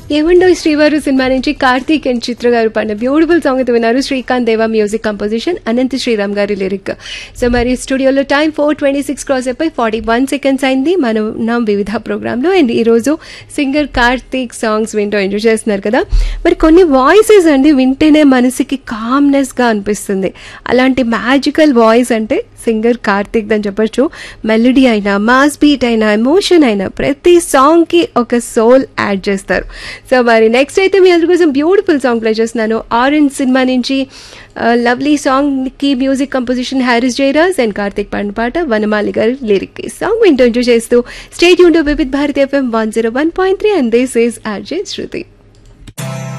ఏమండో శ్రీవారు సినిమా నుంచి కార్తీక్ అండ్ చిత్ర గారు పాడిన బ్యూటిఫుల్ సాంగ్ అయితే విన్నారు శ్రీకాంత్ దేవా మ్యూజిక్ కంపోజిషన్ అనంత్ శ్రీరామ్ గారి లిరిక్ సో మరి స్టూడియోలో time four twenty six cross అయిపోయి ఫార్టీ వన్ సెకండ్స్ అయింది మనం ఉన్నాం వివిధ ప్రోగ్రాంలో అండ్ ఈరోజు సింగర్ కార్తీక్ సాంగ్స్ వింటూ ఎంజాయ్ చేస్తున్నారు కదా మరి కొన్ని వాయిసెస్ అండి వింటేనే మనసుకి కామ్నెస్గా అనిపిస్తుంది అలాంటి మ్యాజికల్ వాయిస్ అంటే సింగర్ కార్తిక్ అని చెప్పొచ్చు మెలడీ అయినా మాస్ బీట్ అయినా ఎమోషన్ అయినా ప్రతి సాంగ్కి ఒక సోల్ యాడ్ చేస్తారు సో మరి నెక్స్ట్ అయితే మీ అందరి కోసం బ్యూటిఫుల్ సాంగ్ ప్లే చేస్తున్నాను ఆరెంజ్ సినిమా నుంచి లవ్లీ సాంగ్కి music composition Harris Jayaraj and Karthik పాడిన పాట వనమాలి గారి లిరిక్ సాంగ్ వింటూ ఎంజాయ్ చేస్తూ స్టేట్ యూన్ Vividh Bharati FM one zero one point three and this is RJ Shruti